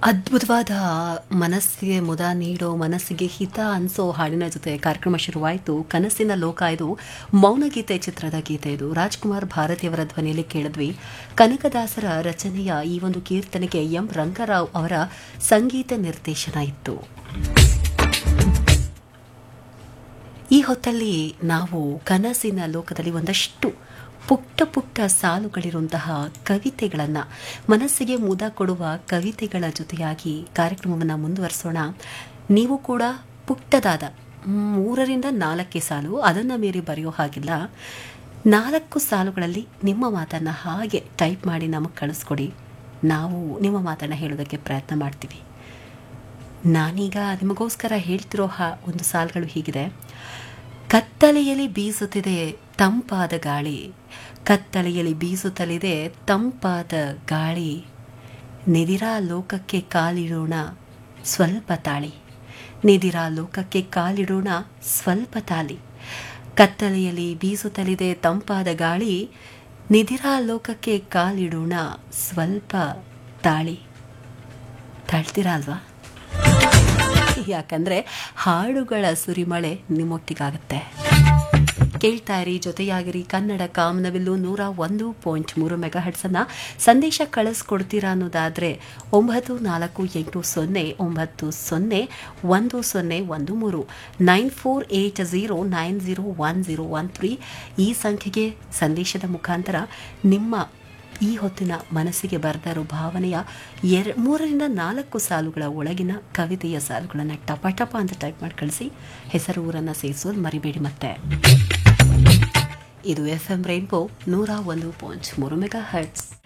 ಅದ್ಭುತವಾದ ಮನಸ್ಸಿಗೆ ಮುದ ನೀಡೋ ಮನಸ್ಸಿಗೆ ಹಿತ ಅನ್ಸೋ ಹಾಡಿನ ಜೊತೆ ಕಾರ್ಯಕ್ರಮ ಶುರುವಾಯಿತು ಕನಸಿನ ಲೋಕ ಇದು ಮೌನಗೀತೆ ಚಿತ್ರದ ಗೀತೆ ಇದು ರಾಜ್ಕುಮಾರ್ ಭಾರತಿಯವರ ಧ್ವನಿಯಲ್ಲಿ ಕೇಳಿದ್ವಿ ಕನಕದಾಸರ ರಚನೆಯ ಈ ಒಂದು ಕೀರ್ತನೆಗೆ ಎಂ ರಂಗರಾವ್ ಅವರ ಸಂಗೀತ ನಿರ್ದೇಶನ ಇತ್ತು ಈ ಹೊತ್ತಲ್ಲಿ ನಾವು ಕನಸಿನ ಲೋಕದಲ್ಲಿ ಒಂದಷ್ಟು ಪುಟ್ಟ ಪುಟ್ಟ ಸಾಲುಗಳಿರುವಂತಹ ಕವಿತೆಗಳನ್ನು ಮನಸ್ಸಿಗೆ ಮುದ ಕೊಡುವ ಕವಿತೆಗಳ ಜೊತೆಯಾಗಿ ಕಾರ್ಯಕ್ರಮವನ್ನು ಮುಂದುವರಿಸೋಣ ನೀವು ಕೂಡ ಪುಟ್ಟದಾದ ಮೂರರಿಂದ ನಾಲ್ಕೇ ಸಾಲು ಅದನ್ನು ಮೀರಿ ಬರೆಯೋ ಹಾಗಿಲ್ಲ ನಾಲ್ಕು ಸಾಲುಗಳಲ್ಲಿ ನಿಮ್ಮ ಮಾತನ್ನು ಹಾಗೆ ಟೈಪ್ ಮಾಡಿ ನಮಗೆ ಕಳಿಸ್ಕೊಡಿ ನಾವು ನಿಮ್ಮ ಮಾತನ್ನು ಹೇಳೋದಕ್ಕೆ ಪ್ರಯತ್ನ ಮಾಡ್ತೀವಿ ನಾನೀಗ ನಿಮಗೋಸ್ಕರ ಹೇಳ್ತಿರೋ ಹಾ ಒಂದು ಸಾಲುಗಳು ಹೀಗಿದೆ ಕತ್ತಲೆಯಲ್ಲಿ ಬೀಸುತ್ತಿದೆ ತಂಪಾದ ಗಾಳಿ ಕತ್ತಲೆಯಲ್ಲಿ ಬೀಸುತ್ತಲಿದೆ ತಂಪಾದ ಗಾಳಿ ನಿದಿರಾ ಲೋಕಕ್ಕೆ ಕಾಲಿಡೋಣ ಸ್ವಲ್ಪ ತಾಳಿ ನಿದಿರಾ ಲೋಕಕ್ಕೆ ಕಾಲಿಡೋಣ ಸ್ವಲ್ಪ ತಾಳಿ ಕತ್ತಲೆಯಲ್ಲಿ ಬೀಸುತ್ತಲಿದೆ ತಂಪಾದ ಗಾಳಿ ನಿದಿರಾ ಲೋಕಕ್ಕೆ ಕಾಲಿಡೋಣ ಸ್ವಲ್ಪ ತಾಳಿ ತಾಳ್ತೀರಾ ಅಲ್ವಾ ಯಾಕಂದ್ರೆ ಹಾಡುಗಳ ಸುರಿಮಳೆ ನಿಮ್ಮೊಟ್ಟಿಗಾಗತ್ತೆ ಕೇಳ್ತಾ ಇರಿ ಜೊತೆಯಾಗಿರಿ ಕನ್ನಡ ಕಾಮನವಿಲ್ಲು ನೂರ ಒಂದು ಪಾಯಿಂಟ್ ಮೂರು ಮೆಗಾ ಹಡ್ಸನ್ನ ಸಂದೇಶ ಕಳಿಸ್ಕೊಡ್ತೀರಾ ಅನ್ನೋದಾದ್ರೆ ಒಂಬತ್ತು ನಾಲ್ಕು ಎಂಟು ಸೊನ್ನೆ ಒಂಬತ್ತು ಸೊನ್ನೆ ಒಂದು ಸೊನ್ನೆ ಒಂದು ಮೂರು nine four eight zero nine zero one zero one three ಈ ಸಂಖ್ಯೆಗೆ ಸಂದೇಶದ ಮುಖಾಂತರ ನಿಮ್ಮ ಈ ಹೊತ್ತಿನ ಮನಸ್ಸಿಗೆ ಬರೆದಿರೋ ಭಾವನೆಯ ಎರ ಮೂರರಿಂದ ನಾಲ್ಕು ಸಾಲುಗಳ ಒಳಗಿನ ಕವಿತೆಯ ಸಾಲುಗಳನ್ನು ಟಪ ಟಪ ಅಂತ ಟೈಪ್ ಮಾಡಿ ಕಳಿಸಿ ಹೆಸರು ಊರನ್ನು ಸೇರಿಸೋದು ಮರಿಬೇಡಿ ಮತ್ತೆ ಇದು ಎಫ್ ಎಂ ರೈನ್ಬೋ ನೂರ ಒಂದು ಪಾಯಿಂಟ್ ಮೂರು ಮೆಗಾ ಹರ್ಟ್ಸ್